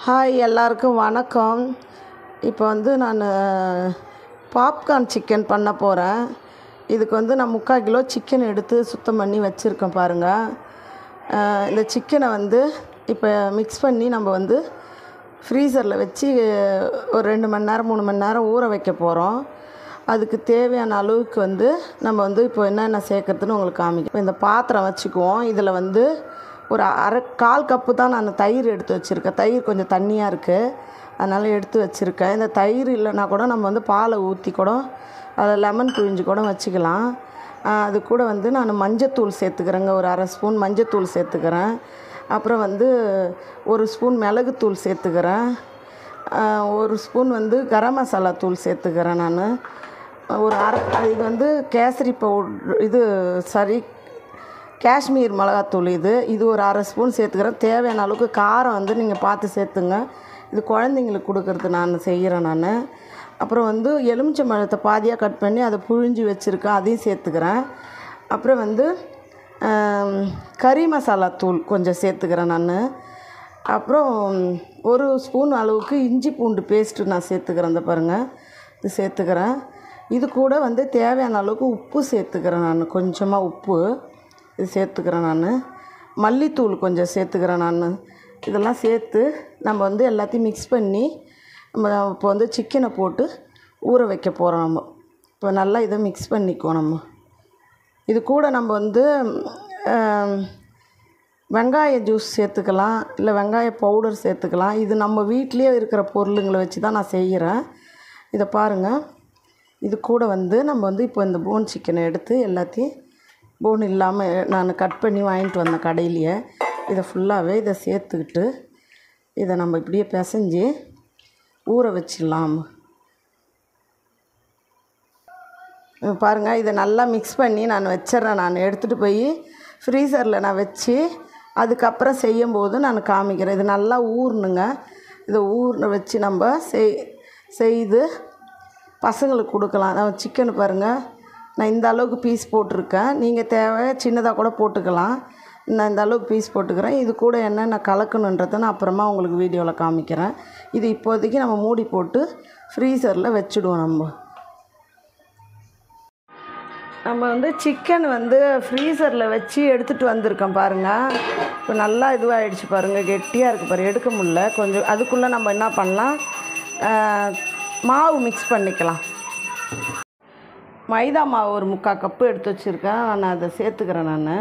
hi எல்லாருக்கும் வணக்கம் இப்போ வந்து நான் பாப்கார்ன் சிக்கன் பண்ண போகிறேன் இதுக்கு வந்து நான் முக்கால் கிலோ சிக்கன் எடுத்து சுத்தம் பண்ணி வச்சுருக்கேன் பாருங்கள் அஹ் இந்த சிக்கனை வந்து இப்போ மிக்ஸ் பண்ணி நம்ம வந்து ஃப்ரீசரில் வச்சு ஒரு ரெண்டு மணி நேரம் மூணு மணி நேரம் ஊற வைக்க போகிறோம் அதுக்கு தேவையான அளவுக்கு வந்து நம்ம வந்து இப்போ என்னென்ன சேர்க்கறதுன்னு உங்களுக்கு காமிக்கும் இப்போ இந்த பாத்திரம் வச்சுக்குவோம் இதில் வந்து ஒரு அரை கால் கப்பு தான் நான் தயிர் எடுத்து வச்சுருக்கேன் தயிர் கொஞ்சம் தண்ணியாக இருக்குது அதனால் எடுத்து வச்சுருக்கேன் இந்த தயிர் இல்லைன்னா கூட நம்ம வந்து பாலை ஊற்றி கூட அதில் லெமன் பிழிஞ்சு கூட வச்சுக்கலாம் ஆஹ் அது கூட வந்து நான் மஞ்சத்தூள் சேர்த்துக்கிறேங்க ஒரு அரை ஸ்பூன் மஞ்சத்தூள் சேர்த்துக்கிறேன் அப்புறம் வந்து ஒரு ஸ்பூன் மிளகுத்தூள் சேர்த்துக்கிறேன் ஆஹ் ஒரு ஸ்பூன் வந்து கரம் மசாலா தூள் சேர்த்துக்கிறேன் நான் ஒரு அரை இது வந்து கேசரி பவுட்ரு இது சாரி காஷ்மீர் மிளகாத்தூள் இது இது ஒரு அரை ஸ்பூன் சேர்த்துக்கிறேன் தேவையான அளவுக்கு காரம் வந்து நீங்கள் பார்த்து சேர்த்துங்க இது குழந்தைங்களுக்கு கொடுக்கறது நான் செய்கிறேன் நான் அப்புறம் வந்து எலுமிச்சை பழத்தை பாதியாக கட் பண்ணி அதை புழிஞ்சு வச்சுருக்கேன் அதையும் சேர்த்துக்கிறேன் அப்புறம் வந்து ஆம், கறி மசாலா தூள் கொஞ்சம் சேர்த்துக்கிறேன் நான் அப்புறம் ஒரு ஸ்பூன் அளவுக்கு இஞ்சி பூண்டு பேஸ்ட்டு நான் சேர்த்துக்கிறேன் இந்த பாருங்கள் இது சேர்த்துக்கிறேன் இது கூட வந்து தேவையான அளவுக்கு உப்பு சேர்த்துக்கிறேன் நான் கொஞ்சமாக உப்பு இது சேர்த்துக்கிறேன் நான் மல்லித்தூள் கொஞ்சம் சேர்த்துக்கிறேன் நான் இதெல்லாம் சேர்த்து நம்ம வந்து எல்லாத்தையும் மிக்ஸ் பண்ணி நம்ம இப்போ வந்து சிக்கனை போட்டு ஊற வைக்க போகிறோம் நம்ம இப்போ நல்லா இதை மிக்ஸ் பண்ணிக்குவோம் நம்ம இது கூட நம்ம வந்து ஆம், வெங்காய ஜூஸ் சேர்த்துக்கலாம் இல்லை வெங்காய பவுடர் சேர்த்துக்கலாம் இது நம்ம வீட்டிலேயே இருக்கிற பொருளுங்களை வச்சு தான் நான் செய்கிறேன் இதை பாருங்கள் இது கூட வந்து நம்ம வந்து இப்போ இந்த போன் சிக்கனை எடுத்து எல்லாத்தையும் போன் இல்லாமல் நான் கட் பண்ணி வாங்கிட்டு வந்தேன் கடையிலேயே இதை ஃபுல்லாகவே இதை சேர்த்துக்கிட்டு இதை நம்ம இப்படியே பிசைஞ்சு ஊற வச்சிடலாம் பாருங்கள் இதை நல்லா மிக்ஸ் பண்ணி நான் வச்சிடுறேன் நான் எடுத்துகிட்டு போய் ஃப்ரீசரில் நான் வச்சு அதுக்கப்புறம் செய்யும்போது நான் காமிக்கிறேன் இது நல்லா ஊறணுங்க இதை ஊற வச்சு நம்ம செய் செய்து பசங்களுக்கு கொடுக்கலாம் நம்ம சிக்கன் பாருங்கள் நான் இந்த அளவுக்கு பீஸ் போட்டிருக்கேன் நீங்கள் தேவை சின்னதாக கூட போட்டுக்கலாம் நான் இந்த அளவுக்கு பீஸ் போட்டுக்கிறேன் இது கூட என்னென்ன கலக்கணுன்றதை நான் அப்புறமா உங்களுக்கு வீடியோவில் காமிக்கிறேன் இது இப்போதைக்கு நம்ம மூடி போட்டு ஃப்ரீசரில் வச்சுடுவோம் நம்ம நம்ம வந்து சிக்கன் வந்து ஃப்ரீசரில் வச்சு எடுத்துகிட்டு வந்திருக்கோம் பாருங்கள் இப்போ நல்லா இதுவாகிடுச்சு பாருங்கள் கெட்டியாக இருக்குது பாரு எடுக்க முடியல கொஞ்சம் அதுக்குள்ளே நம்ம என்ன பண்ணலாம் ஆஹ், மாவு மிக்ஸ் பண்ணிக்கலாம் மைதா மாவு ஒரு முக்கால் கப்பு எடுத்து வச்சுருக்கேன் நான் அதை சேர்த்துக்கிறேன் நான்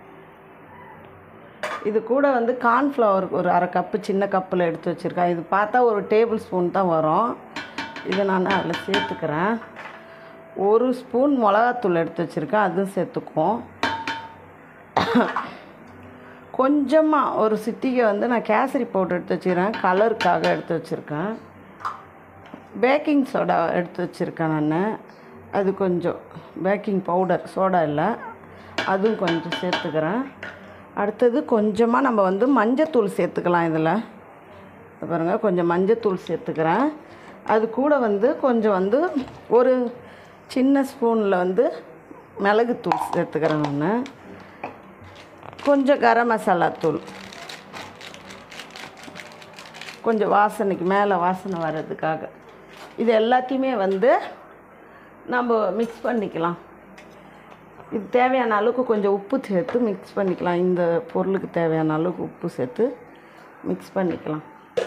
இது கூட வந்து கார்ன்ஃப்ளவர் ஒரு அரை கப்பு சின்ன கப்பில் எடுத்து வச்சுருக்கேன் இது பார்த்தா ஒரு டேபிள் ஸ்பூன் தான் வரும் இதை நான் அதில் சேர்த்துக்கிறேன் ஒரு ஸ்பூன் மிளகாத்தூள் எடுத்து வச்சுருக்கேன் அதுவும் சேர்த்துக்குவோம் கொஞ்சமாக ஒரு சிட்டிகை வந்து நான் கேசரி பவுடர் எடுத்து வச்சுக்கிறேன் கலருக்காக எடுத்து வச்சுருக்கேன் பேக்கிங் சோடா எடுத்து வச்சுருக்கேன் நான் அது கொஞ்சம் பேக்கிங் பவுடர் சோடா இல்லை அதுவும் கொஞ்சம் சேர்த்துக்கிறேன் அடுத்தது கொஞ்சமாக நம்ம வந்து மஞ்சத்தூள் சேர்த்துக்கலாம் இதில் இது பாருங்கள் கொஞ்சம் மஞ்சத்தூள் சேர்த்துக்கிறேன் அது கூட வந்து கொஞ்சம் வந்து ஒரு சின்ன ஸ்பூனில் வந்து மிளகுத்தூள் சேர்த்துக்கிறேன் நான் கொஞ்சம் கரம் மசாலா தூள் கொஞ்சம் வாசனைக்கு மேலே வாசனை வர்றதுக்காக இது எல்லாத்தையுமே வந்து நம்ம மிக்ஸ் பண்ணிக்கலாம் இது தேவையான அளவுக்கு கொஞ்சம் உப்பு சேர்த்து மிக்ஸ் பண்ணிக்கலாம் இந்த பொருளுக்கு தேவையான அளவுக்கு உப்பு சேர்த்து மிக்ஸ் பண்ணிக்கலாம்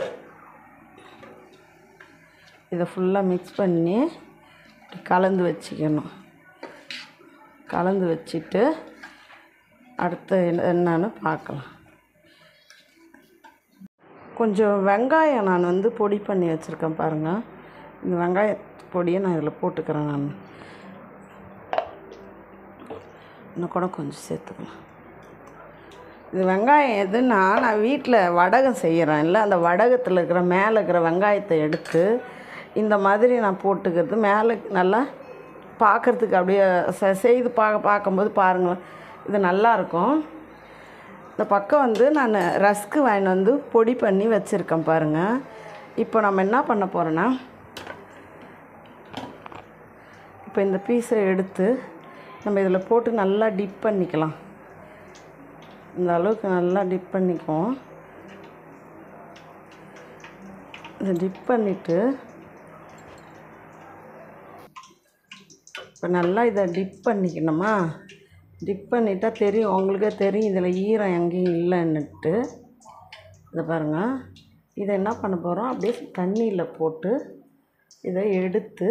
இதை ஃபுல்லாக மிக்ஸ் பண்ணி இப்படி கலந்து வச்சுக்கணும் கலந்து வச்சுட்டு அடுத்து என்ன- என்னன்னு பார்க்கலாம் கொஞ்சம் வெங்காயம் நான் வந்து பொடி பண்ணி வச்சுருக்கேன் பாருங்கள் இந்த வெங்காய பொடியை நான் இதில் போட்டுக்கிறேன் நான் இன்னும் கூட கொஞ்சம் சேர்த்துக்கலாம் இது வெங்காயம் எதுன்னா நான் வீட்டில் வடகம் செய்கிறேன் இல்லை அந்த வடகத்தில் இருக்கிற மேலே இருக்கிற வெங்காயத்தை எடுத்து இந்த மாதிரி நான் போட்டுக்கிறது மேலே நல்லா பார்க்குறதுக்கு அப்படியே செ- செய்து பார்க்க பார்க்கும்போது பாருங்களேன் இது நல்லாயிருக்கும் இந்த பக்கம் வந்து நான் ரஸ்க்கு வாங்கிட்டு வந்து பொடி பண்ணி வச்சுருக்கேன் பாருங்கள் இப்போ நம்ம என்ன பண்ண போகிறோன்னா இப்போ இந்த பீஸை எடுத்து நம்ம இதில் போட்டு நல்லா டிப் பண்ணிக்கலாம் இந்த அளவுக்கு நல்லா டிப் பண்ணிக்குவோம் இதை டிப் பண்ணிவிட்டு இப்போ நல்லா இதை டிப் பண்ணிக்கணுமா டிப் பண்ணிட்டா தெரியும் உங்களுக்கே தெரியும் இதில் ஈரம் எங்கேயும் இல்லைன்னுட்டு இதை பாருங்கள் இதை என்ன பண்ண போகிறோம் அப்படியே தண்ணியில் போட்டு இதை எடுத்து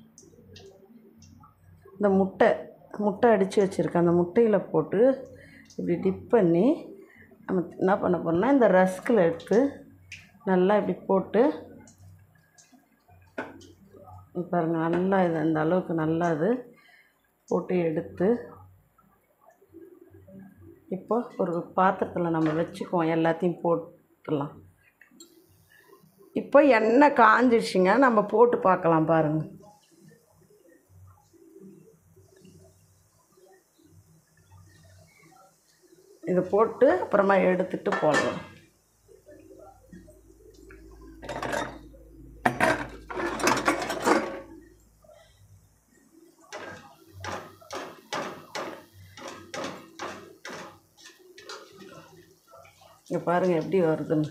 இந்த முட்டை முட்டை அடித்து வச்சுருக்கேன் அந்த முட்டையில் போட்டு இப்படி டிப் பண்ணி நம்ம என்ன பண்ண போகிறோம்னா இந்த ரஸ்கில் எடுத்து நல்லா இப்படி போட்டு இங்க பாருங்க நல்லா இது அந்த அளவுக்கு நல்லா இது போட்டு எடுத்து இப்போ ஒரு பாத்திரத்தில் நம்ம வச்சுக்குவோம் எல்லாத்தையும் போட்டுடலாம் இப்போ எண்ணெய் காஞ்சிடுச்சுங்க நம்ம போட்டு பார்க்கலாம் பாருங்கள் இதை போட்டு அப்புறமா எடுத்துட்டு போடலாம் இங்கே பாருங்கள் எப்படி வருதுன்னு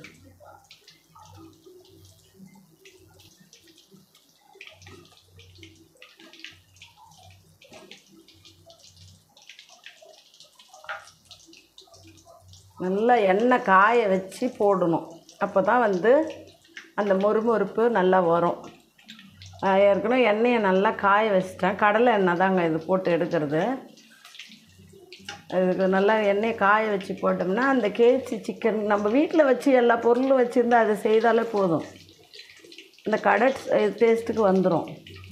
நல்லா எண்ணெய் காய வச்சு போடணும் அப்போ தான் வந்து அந்த மொறுமொறுப்பு நல்லா வரும் நான் ஏற்கனவே எண்ணெயை நல்லா காய வச்சிட்டேன் கடலை எண்ணெய் தாங்க இது போட்டு எடுக்கிறது அதுக்கு நல்லா எண்ணெயை காய வச்சு போட்டோம்னா அந்த கேச்சி சிக்கன் நம்ம வீட்டில் வச்சு எல்லா பொருளும் வச்சுருந்தா அதை செய்தாலே போதும் இந்த கடை டேஸ்ட்டுக்கு வந்துடும்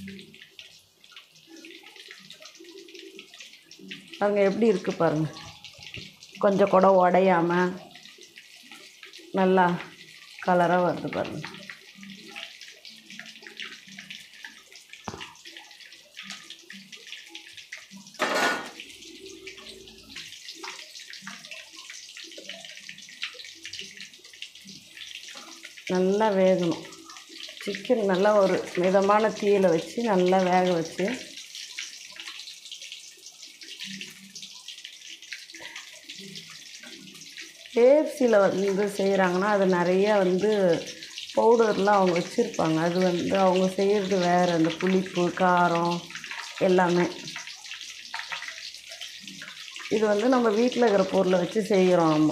பாருங்க எப்படி இருக்குது பாருங்கள் கொஞ்சம் கூட உடையாமல் நல்லா கலராக வருது பாருங்கள் நல்லா வேகணும் சிக்கன் நல்லா ஒரு மிதமான தீயில் வச்சு நல்லா வேக வச்சு கேஎஃப்சியில் வந்து செய்கிறாங்கன்னா அது நிறைய வந்து பவுடர்லாம் அவங்க வச்சுருப்பாங்க அது வந்து அவங்க செய்கிறது வேறு அந்த புளிப்பு காரம் எல்லாமே இது வந்து நம்ம வீட்டில் இருக்கிற பொருளை வச்சு செய்கிறோம் நம்ம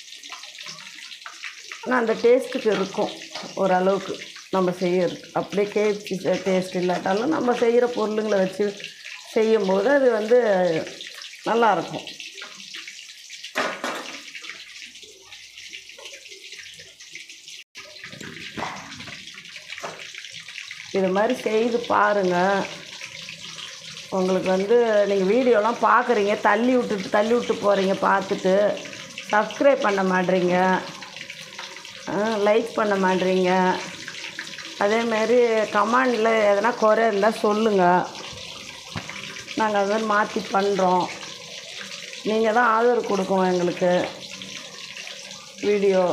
ஆனால் அந்த டேஸ்ட்டுக்கு இருக்கும் ஓரளவுக்கு நம்ம செய்யறது அப்படியே கேஎஃப்சி டேஸ்ட் இல்லாட்டாலும் நம்ம செய்கிற பொருளுங்களை வச்சு செய்யும்போது அது வந்து நல்லாயிருக்கும் இது மாதிரி செய்து பாருங்கள் உங்களுக்கு வந்து நீங்கள் வீடியோலாம் பார்க்குறீங்க தள்ளி விட்டுட்டு தள்ளி விட்டு போகிறீங்க பார்த்துட்டு சப்ஸ்கிரைப் பண்ண மாட்றீங்க லைக் பண்ண மாட்றீங்க அதேமாரி கமெண்டில் எதனா குறை இருந்தால் சொல்லுங்கள் நாங்கள் அது மாதிரி மாற்றி பண்ணுறோம் நீங்கள் தான் ஆதரவு கொடுக்கணும் எங்களுக்கு வீடியோ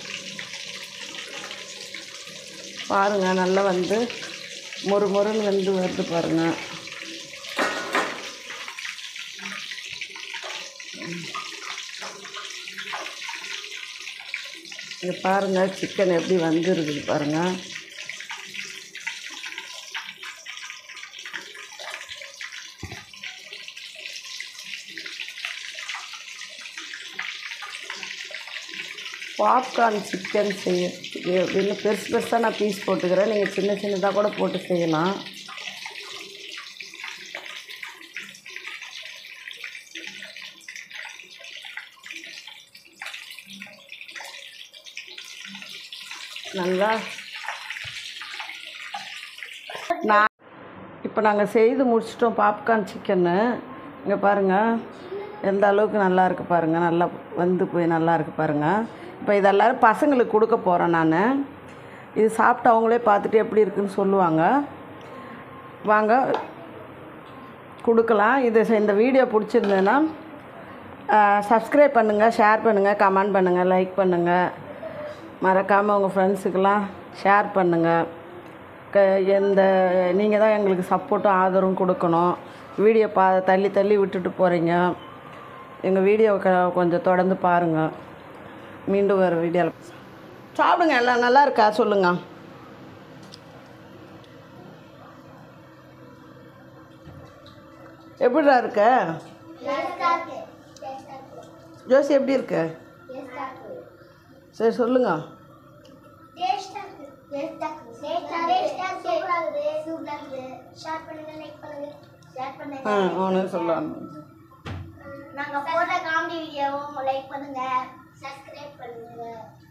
பாருங்கள் நல்லா வந்து மொறு மொறுன்னு வந்து வருது பாருங்கள் இங்கே பாருங்கள் சிக்கன் எப்படி வந்துருக்குது பாருங்கள் பாப்கார்ன் சிக்கன் செய்ய அப்படின்னு பெருசு பெருசாக நான் பீஸ் போட்டுக்கிறேன் நீங்கள் சின்ன சின்னதாக கூட போட்டு செய்யலாம் நல்லா நான் இப்போ நாங்கள் செய்து முடிச்சிட்டோம் பாப்கார்ன் சிக்கன்னு இங்கே பாருங்கள் எந்த அளவுக்கு நல்லா இருக்கு பாருங்கள் நல்லா வந்து போய் நல்லா இருக்கு பாருங்கள் இப்போ இதெல்லாரும் பசங்களுக்கு கொடுக்க போகிறேன் நான் இது சாப்பிட்டு அவங்களே பார்த்துட்டு எப்படி இருக்குன்னு சொல்லுவாங்க வாங்க கொடுக்கலாம் இது இந்த வீடியோ பிடிச்சிருந்ததுன்னா சப்ஸ்கிரைப் பண்ணுங்கள் ஷேர் பண்ணுங்கள் கமெண்ட் பண்ணுங்கள் லைக் பண்ணுங்கள் மறக்காமல் உங்கள் ஃப்ரெண்ட்ஸுக்கெல்லாம் ஷேர் பண்ணுங்கள் க எந்த நீங்கள் தான் எங்களுக்கு சப்போர்ட்டும் ஆதரவும் கொடுக்கணும் வீடியோ பா தள்ளி தள்ளி விட்டுட்டு போகிறீங்க எங்கள் வீடியோவை க கொஞ்சம் தொடர்ந்து பாருங்கள் மீண்டும் வேறு வீடியோவில் சாப்பிடுங்க எல்லாம் நல்லா இருக்கா சொல்லுங்கள் எப்படிடா இருக்க டேஸ்டா இருக்கு டேஸ்டா இருக்கு ஜோசி எப்படி இருக்க டேஸ்டா இருக்கு சரி சொல்லுங்க டேஸ்டா இருக்கு டேஸ்டா இருக்கு டேஸ்டா டேஸ்டா சூப்பரா இருக்குது சூப்பரா இருக்குது ஷேர் பண்ணுங்க லைக் பண்ணுங்க ஷேர் ஆ பண்ணுங்க அவனு சொல்லலாம் நாங்க போட்ட காமெடி வீடியோவும் லைக் பண்ணுங்க சப்ஸ்கிரைப் பண்ணுங்க